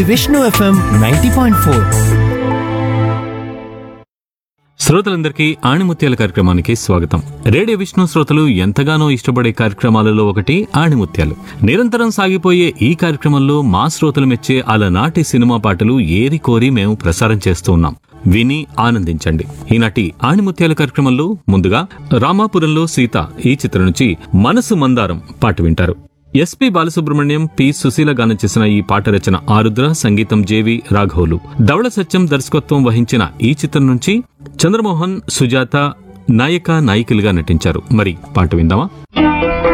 Vishnu FM ninety point four శ్రోతలందరికీ ఆణిముత్యాల కార్యక్రమానికి స్వాగతం రేడియో విష్ణు శ్రోతలు ఎంతగానో ఇష్టపడే కార్యక్రమాలలో ఒకటి ఆణిముత్యాలు నిరంతరం సాగిపోయే ఈ కార్యక్రమంలో మా శ్రోతలు మెచ్చే అలనాటి సినిమా పాటలు ఏరి కోరి మేము ప్రసారం చేస్తూ ఉన్నాం విని ఆనందించండి ఈనాటి ఆణిముత్యాల కార్యక్రమంలో ముందుగా రామాపురంలో సీత ఈ చిత్రం నుంచి మనసు మందారం పాట వింటారు ఎస్పి బాలసుబ్రహ్మణ్యం పి సుశీల గానం చేసిన ఈ పాట రచన ఆరుద్ర సంగీతం జేవి రాఘవులు ధవళ సత్యం దర్శకత్వం వహించిన ఈ చిత్రం నుంచి చంద్రమోహన్ సుజాత నాయక నాయికలుగా నటించారు మరి పాట విందామా